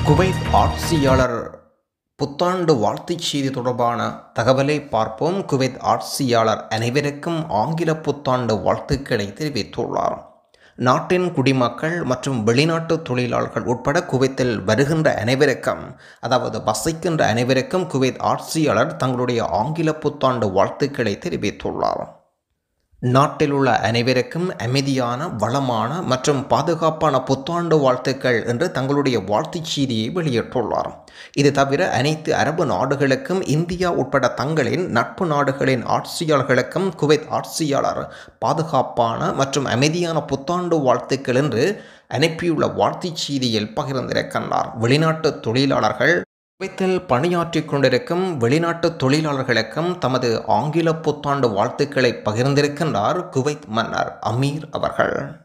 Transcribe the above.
Kuwait ஆட்சியாளர் புத்தாண்டு வாழ்த்துச் செய்தி தொடர்பான தகவலை பார்ப்போம் குவைத் ஆட்சியாளர் அனைவருக்கும் ஆங்கில புத்தாண்டு வாழ்த்துக்களை தெரிவித்துள்ளார் நாட்டின் குடிமக்கள் மற்றும் வெளிநாட்டு தொழிலாளர்கள் உட்பட குவைத்தில் வருகின்ற அனைவருக்கும் அதாவது வசிக்கின்ற அனைவருக்கும் குவைத் ஆட்சியாளர் தங்களுடைய ஆங்கில புத்தாண்டு வாழ்த்துக்களை தெரிவித்துள்ளார் நாட்டில் உள்ள அனைவருக்கும் அமைதியான வளமான மற்றும் பாதுகாப்பான புத்தாண்டு வாழ்த்துக்கள் என்று தங்களுடைய வாழ்த்துச் செய்தியை வெளியிட்டுள்ளார் இது தவிர அனைத்து அரபு நாடுகளுக்கும் இந்தியா உட்பட தங்களின் நட்பு நாடுகளின் ஆட்சியாளர்களுக்கும் குவைத் ஆட்சியாளர் பாதுகாப்பான மற்றும் அமைதியான புத்தாண்டு வாழ்த்துக்கள் என்று அனுப்பியுள்ள வாழ்த்துச் செய்தியில் பகிர்ந்திருக்கின்றார் வெளிநாட்டு தொழிலாளர்கள் குவைத்தில் பணியாற்றிக் கொண்டிருக்கும் வெளிநாட்டு தொழிலாளர்களுக்கும் தமது ஆங்கில புத்தாண்டு வாழ்த்துக்களை பகிர்ந்திருக்கின்றார் குவைத் மன்னர் அமீர் அவர்கள்